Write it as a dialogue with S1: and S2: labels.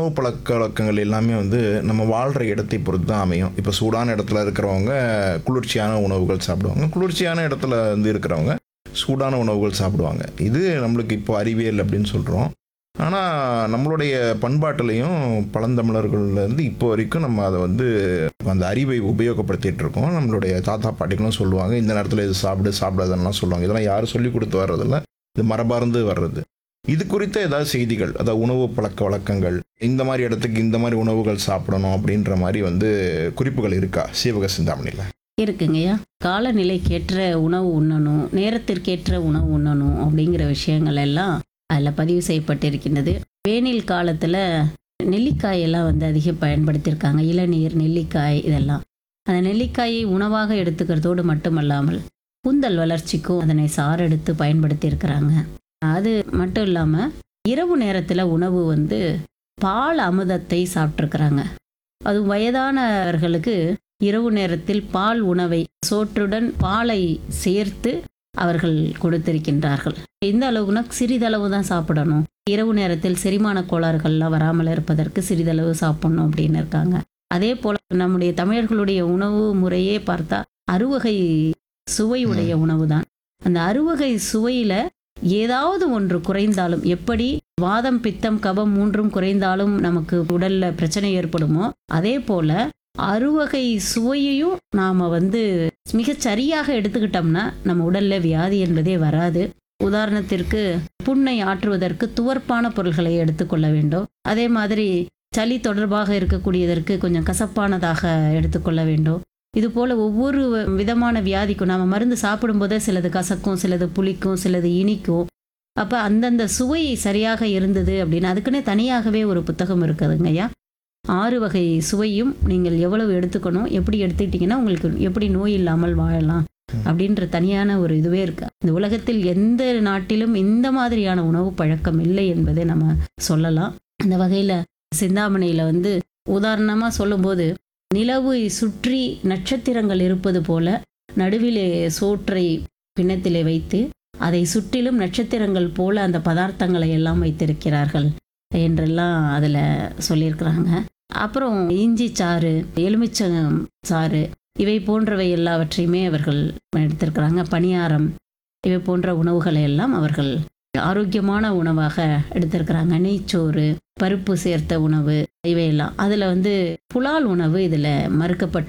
S1: உணவு பழக்க வழக்கங்கள் எல்லாமே வந்து நம்ம வாழ்கிற இடத்தை பொறுத்து தான் அமையும் இப்போ சூடான இடத்துல இருக்கிறவங்க குளிர்ச்சியான உணவுகள் சாப்பிடுவாங்க குளிர்ச்சியான இடத்துல வந்து இருக்கிறவங்க சூடான உணவுகள் சாப்பிடுவாங்க இது நம்மளுக்கு இப்போ அறிவியல் அப்படின்னு சொல்கிறோம் ஆனால் நம்மளுடைய பண்பாட்டிலையும் பழந்தமிழர்கள்லேருந்து இப்போ வரைக்கும் நம்ம அதை வந்து அந்த அறிவை உபயோகப்படுத்திட்டு இருக்கோம் நம்மளுடைய தாத்தா பாட்டிகளும் சொல்லுவாங்க இந்த நேரத்தில் இது சாப்பிடு சாப்பிடாதெல்லாம் சொல்லுவாங்க இதெல்லாம் யாரும் சொல்லி கொடுத்து வர்றதில்ல இது மரபார்ந்து வர்றது இது குறித்த ஏதாவது செய்திகள் அதாவது உணவு பழக்க வழக்கங்கள் இந்த மாதிரி இடத்துக்கு இந்த மாதிரி உணவுகள் சாப்பிடணும் அப்படின்ற மாதிரி வந்து குறிப்புகள் இருக்கா சீவக சிந்தாமணியில்
S2: இருக்குங்கய்யா காலநிலைக்கேற்ற உணவு உண்ணணும் நேரத்திற்கேற்ற உணவு உண்ணணும் அப்படிங்கிற விஷயங்கள் எல்லாம் அதில் பதிவு செய்யப்பட்டிருக்கின்றது வேனில் காலத்தில் நெல்லிக்காயெல்லாம் வந்து அதிகம் பயன்படுத்தியிருக்காங்க இளநீர் நெல்லிக்காய் இதெல்லாம் அந்த நெல்லிக்காயை உணவாக எடுத்துக்கிறதோடு மட்டுமல்லாமல் கூந்தல் வளர்ச்சிக்கும் அதனை சாரெடுத்து பயன்படுத்தியிருக்கிறாங்க அது மட்டும் இல்லாமல் இரவு நேரத்தில் உணவு வந்து பால் அமுதத்தை சாப்பிட்ருக்குறாங்க அது வயதானவர்களுக்கு இரவு நேரத்தில் பால் உணவை சோற்றுடன் பாலை சேர்த்து அவர்கள் கொடுத்திருக்கின்றார்கள் எந்த அளவுக்குனா சிறிதளவு தான் சாப்பிடணும் இரவு நேரத்தில் செரிமான கோளாறுகள்லாம் வராமல் இருப்பதற்கு சிறிதளவு சாப்பிடணும் அப்படின்னு இருக்காங்க அதே போல நம்முடைய தமிழர்களுடைய உணவு முறையே பார்த்தா அறுவகை சுவையுடைய உணவு தான் அந்த அறுவகை சுவையில ஏதாவது ஒன்று குறைந்தாலும் எப்படி வாதம் பித்தம் கபம் மூன்றும் குறைந்தாலும் நமக்கு உடல்ல பிரச்சனை ஏற்படுமோ அதே போல அறுவகை சுவையையும் நாம வந்து மிகச் சரியாக எடுத்துக்கிட்டோம்னா நம்ம உடல்ல வியாதி என்பதே வராது உதாரணத்திற்கு புண்ணை ஆற்றுவதற்கு துவர்ப்பான பொருள்களை எடுத்துக்கொள்ள வேண்டும் அதே மாதிரி சளி தொடர்பாக இருக்கக்கூடியதற்கு கொஞ்சம் கசப்பானதாக எடுத்துக்கொள்ள வேண்டும் இது போல ஒவ்வொரு விதமான வியாதிக்கும் நாம மருந்து சாப்பிடும்போதே சிலது கசக்கும் சிலது புளிக்கும் சிலது இனிக்கும் அப்ப அந்தந்த சுவை சரியாக இருந்தது அப்படின்னு அதுக்குன்னே தனியாகவே ஒரு புத்தகம் இருக்குதுங்க ஐயா ஆறு வகை சுவையும் நீங்கள் எவ்வளவு எடுத்துக்கணும் எப்படி எடுத்துக்கிட்டீங்கன்னா உங்களுக்கு எப்படி நோய் இல்லாமல் வாழலாம் அப்படின்ற தனியான ஒரு இதுவே இருக்கு இந்த உலகத்தில் எந்த நாட்டிலும் இந்த மாதிரியான உணவு பழக்கம் இல்லை என்பதை நம்ம சொல்லலாம் அந்த வகையில சிந்தாமணியில வந்து உதாரணமா சொல்லும்போது நிலவை சுற்றி நட்சத்திரங்கள் இருப்பது போல நடுவிலே சோற்றை பிணத்திலே வைத்து அதை சுற்றிலும் நட்சத்திரங்கள் போல அந்த பதார்த்தங்களை எல்லாம் வைத்திருக்கிறார்கள் என்றெல்லாம் அதில் சொல்லியிருக்கிறாங்க அப்புறம் இஞ்சி சாறு எலுமிச்சம் சாறு இவை போன்றவை எல்லாவற்றையுமே அவர்கள் எடுத்திருக்கிறாங்க பணியாரம் இவை போன்ற உணவுகளை எல்லாம் அவர்கள் ஆரோக்கியமான உணவாக எடுத்திருக்கிறாங்க நெய்ச்சோறு பருப்பு சேர்த்த உணவு இவையெல்லாம் அதில் வந்து புலால் உணவு இதில் மறுக்கப்பட்டு